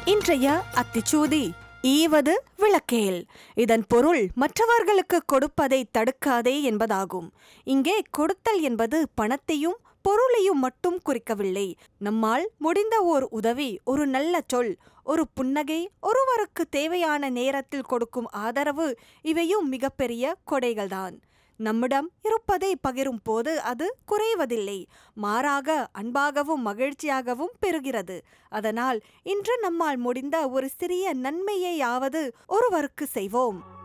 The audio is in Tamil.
இன்றைய அத்திச்சூதி ஈவது விளக்கேல் இதன் பொருள் மற்றவர்களுக்கு கொடுப்பதை தடுக்காதே என்பதாகும் இங்கே கொடுத்தல் என்பது பணத்தையும் பொருளையும் மட்டும் குறிக்கவில்லை நம்மால் முடிந்த ஓர் உதவி ஒரு நல்ல சொல் ஒரு புன்னகை ஒருவருக்கு தேவையான நேரத்தில் கொடுக்கும் ஆதரவு இவையும் மிகப்பெரிய கொடைகள்தான் நம்மிடம் இருப்பதை பகிரும் போது அது குறைவதில்லை மாறாக அன்பாகவும் மகிழ்ச்சியாகவும் பெறுகிறது அதனால் இன்று நம்மால் முடிந்த ஒரு சிறிய நன்மையையாவது ஒருவருக்கு செய்வோம்